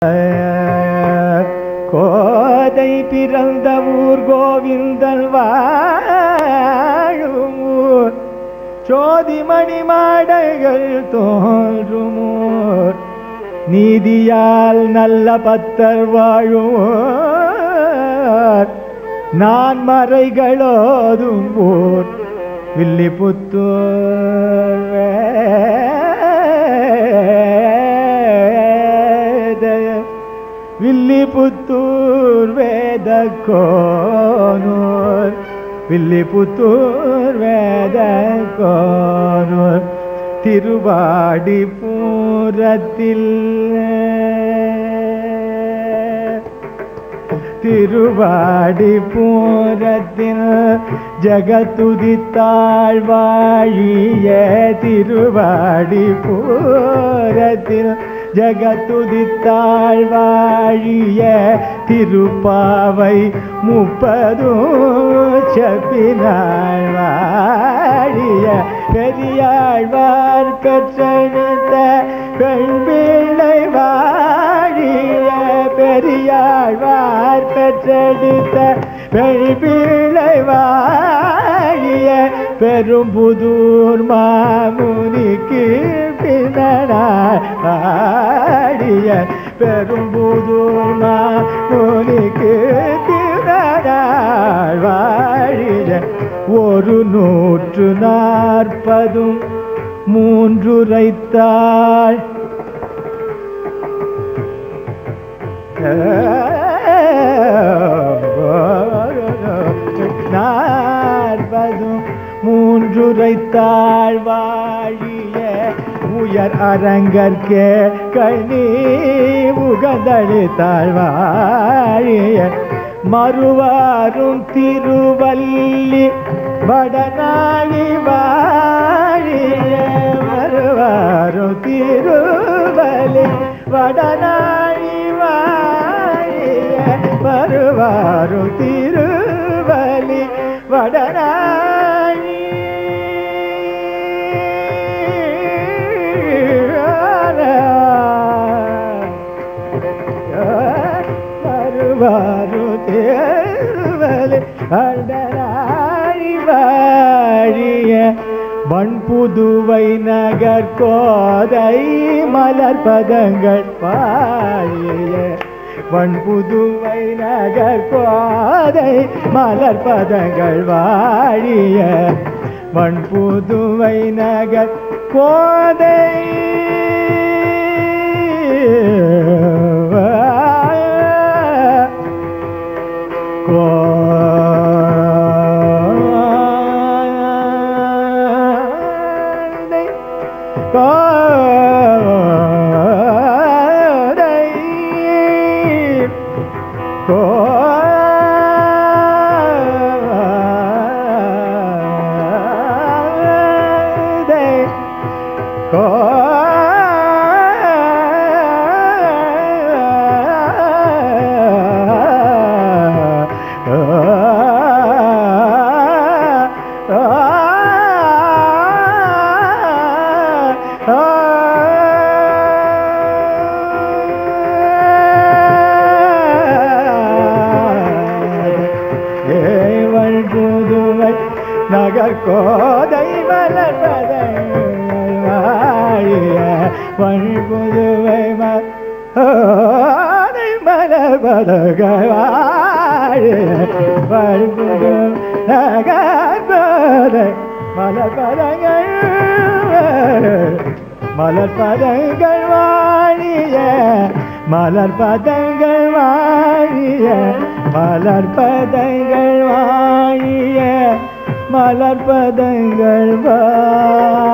கோதை பிறந்த ஊர் கோவிந்தன் வாழும் ஊர் சோதிமணி மாடைகள் தோன்றும் ஊர் நீதியால் நல்ல பத்தர் வாழும் ஊர் நான் மறைகளோதும் ஊர் வில்லிபுத்தூர் வேத வில்லிபுத்தூர் வேத கோனூர் வில்லிபுத்தூர் வேத கோனூர் திருவாடி பூரத்தில் திருவாடி பூரத்தில் ஜகத்துதித்தாள் வாழிய திருவாடி பூரத்தில் ஜகத்துதித்தாள் வாழிய திருப்பாவை முப்பதும் செப்பினாள் வாழிய பெரியாழ்வார் பெற்றெடுத்த பெண் பிள்ளை வாழிய பெரியாழ்வார் பெற்றெடுத்த பெண் பிள்ளை வாழிய பெரும்புதூர் மாமுனிக்கு பின்னடாய் வாழிய பெரும்புதூர் மாமுனிக்கு பின்னடாய் வாழிய ஒரு நூற்று நாற்பதும் மூன்றுரைத்தாள் நாற்பதும் மூன்றுரைத்தாள் வாழிய உயர் அரங்கற்கே கணி உகந்தளித்தாள் வாழிய மறுவாரும் திருவல்லி வடநாழி வாழிய மறுவாரும் திருவல்லி வடநாழி வாழிய வருவாரும் திருவலி வடநாழி வருவாரும் திருவலி வடநாழி வாழிய வன்புதுவை நகர் கோதை மலர் பதங்கள் பாழிய வன்புதுவை நகர் கோதை மலர் பதங்கள் வாழிய வன்புதுவை நகர் கோதை கோதை கோதை கோதை ஏவள் புதுவை நகர் கோதை மலர்பதை வாழிய வள் புதுவை மலை மலர்பதகள் வாழிய வள் புது நகர் கோதை மலர்பதங்கள் மலர் பதங்கள் வாழிய மலர் பதங்கள் வாழிய மலர் பதங்கள் வாழிய மலர் பதங்கள் வாழிய